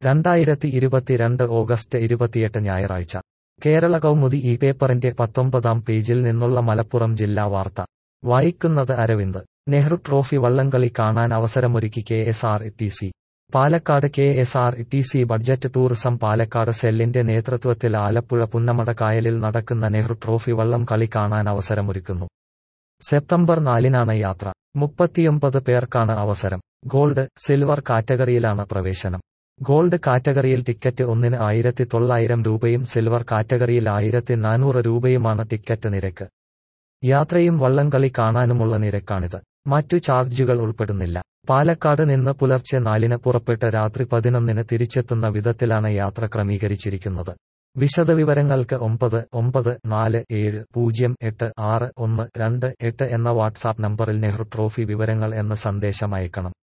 രണ്ടായിരത്തി ഇരുപത്തിരണ്ട് ഓഗസ്റ്റ് ഇരുപത്തിയെട്ട് ഞായറാഴ്ച കേരള കൗമുദി ഈ പേപ്പറിന്റെ പത്തൊമ്പതാം പേജിൽ നിന്നുള്ള മലപ്പുറം ജില്ലാ വാർത്ത വായിക്കുന്നത് അരവിന്ദ് നെഹ്റു ട്രോഫി വള്ളംകളി കാണാൻ അവസരമൊരുക്കി K S R T C Palakkad K S R T C budget tourism Palakkad സെല്ലിന്റെ നേതൃത്വത്തിൽ ആലപ്പുഴ പുന്നമട കായലിൽ നടക്കുന്ന നെഹ്റു ട്രോഫി വള്ളം കളി കാണാൻ അവസരമൊരുക്കുന്നു സെപ്റ്റംബർ നാലിനാണ് യാത്ര മുപ്പത്തിയൊമ്പത് പേർക്കാണ് അവസരം ഗോൾഡ് സിൽവർ കാറ്റഗറിയിലാണ് പ്രവേശനം ഗോൾഡ് കാറ്റഗറിയിൽ ടിക്കറ്റ് ഒന്നിന് ആയിരത്തി തൊള്ളായിരം രൂപയും സിൽവർ കാറ്റഗറിയിൽ ആയിരത്തി നാനൂറ് രൂപയുമാണ് ടിക്കറ്റ് നിരക്ക് യാത്രയും വള്ളംകളി കാണാനുമുള്ള നിരക്കാണിത് മറ്റു ചാർജുകൾ ഉൾപ്പെടുന്നില്ല പാലക്കാട് നിന്ന് പുലർച്ചെ നാലിന് പുറപ്പെട്ട് രാത്രി പതിനൊന്നിന് തിരിച്ചെത്തുന്ന വിധത്തിലാണ് യാത്ര ക്രമീകരിച്ചിരിക്കുന്നത് വിശദവിവരങ്ങൾക്ക് ഒമ്പത് ഒമ്പത് നാല് ഏഴ് പൂജ്യം എട്ട് ആറ് ഒന്ന് രണ്ട് എട്ട് എന്ന വാട്സാപ്പ് നമ്പറിൽ നെഹ്റു ട്രോഫി വിവരങ്ങൾ എന്ന സന്ദേശം അയക്കണം